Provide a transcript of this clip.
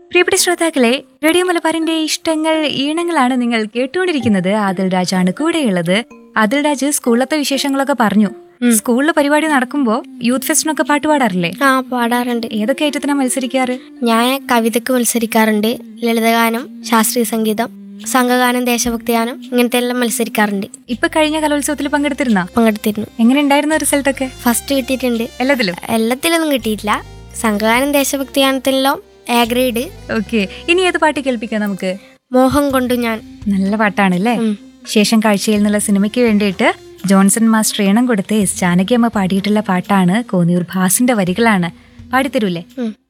പ്രിയപ്പെട്ട ശ്രോതാക്കളെ റേഡിയോ മലബാറിന്റെ ഇഷ്ടങ്ങൾ ഈണങ്ങളാണ് നിങ്ങൾ കേട്ടുകൊണ്ടിരിക്കുന്നത് ആദിൽ രാജാണ് കൂടെയുള്ളത് ആദിൽ രാജ് സ്കൂളിലത്തെ വിശേഷങ്ങളൊക്കെ പറഞ്ഞു സ്കൂളിലെ പരിപാടി നടക്കുമ്പോ യൂത്ത് ഫെസ്റ്റിനൊക്കെ പാട്ട് പാടാറില്ലേ ആ പാടാറുണ്ട് ഏതൊക്കെ ഐറ്റത്തിനാ മത്സരിക്കാറ് ഞാൻ കവിതയ്ക്ക് മത്സരിക്കാറുണ്ട് ലളിതഗാനം ശാസ്ത്രീയ സംഗീതം സംഘഗാനം ദേശഭക്തിഗാനം ഇങ്ങനത്തെ എല്ലാം മത്സരിക്കാറുണ്ട് ഇപ്പൊ കഴിഞ്ഞ കലോത്സവത്തിൽ പങ്കെടുത്തിരുന്ന പങ്കെടുത്തിരുന്നു എങ്ങനെ ഉണ്ടായിരുന്ന റിസൾട്ട് ഒക്കെ ഫസ്റ്റ് കിട്ടിയിട്ടുണ്ട് എല്ലാത്തിലും എല്ലാത്തിലൊന്നും കിട്ടിയിട്ടില്ല സംഘഗാനം ദേശഭക്തിഗാനത്തിലെല്ലാം എ ഗ്രേഡ് ഓക്കെ ഇനി ഏത് പാട്ട് കേൾപ്പിക്കാം നമുക്ക് മോഹം കൊണ്ടു ഞാൻ നല്ല പാട്ടാണല്ലേ ഉം. ശേഷം കാഴ്ചയിൽ നിന്നുള്ള സിനിമയ്ക്ക് വേണ്ടിയിട്ട് ജോൺസൺ മാസ്റ്റർ ഈണം കൊടുത്ത് എസ് ജാനകിയമ്മ പാടിയിട്ടുള്ള പാട്ടാണ് കോന്നിയൂർ ഭാസിന്റെ വരികളാണ് പാടിത്തരൂലേ ഉം.